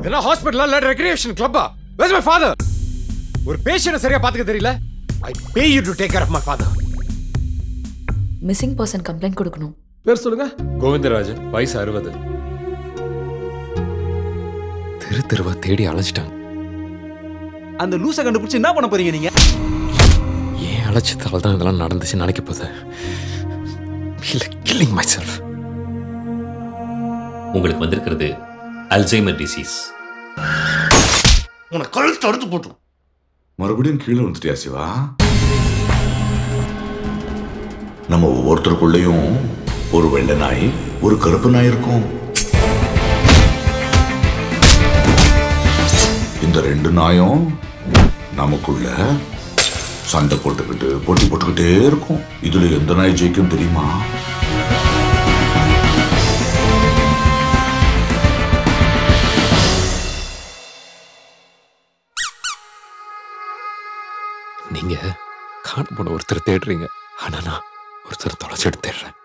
இதெல்லாம் ஹாஸ்பிட்டலா இல்ல ரெக்ரியேஷன் கிளப்பா வேர்ஸ் மை ஃபாதர் ஒரு பேஷண்ட சரியா பாத்துக்க தெரியல I pay you to take care of my father missing person complaint கொடுக்கணும் பேர் சொல்லுங்க கோவிந்தராஜன் வயசு அறுபது தெரு தெருவா தேடி அழைச்சிட்டாங்க அந்த லூசை கண்டுபிடிச்சு என்ன பண்ண போறீங்க நீங்க ஏன் அழைச்சதால தான் இதெல்லாம் நடந்துச்சு நினைக்க போகுது இல்ல கில்லிங் மை செல்ஃப் உங்களுக்கு வந்திருக்கிறது அல்சைமர் டிசீஸ் உனக்கு கழுத்து அடுத்து போட்டு மறுபடியும் கீழே வந்துட்டியா சிவா நம்ம ஒவ்வொருத்தருக்குள்ளேயும் ஒரு வெள்ளை நாய் ஒரு கருப்பு நாய் இருக்கும் இந்த ரெண்டு நாயும் நமக்குள்ள சண்டை போட்டுக்கிட்டு போட்டி போட்டுக்கிட்டே இருக்கும் இதுல எந்த நாய் ஜெயிக்கும் தெரியுமா நீங்க காண போன ஒருத்தர் தேடுறீங்க ஆனா நான் ஒருத்தர் தொலைச்சிட்டு தேடுறேன்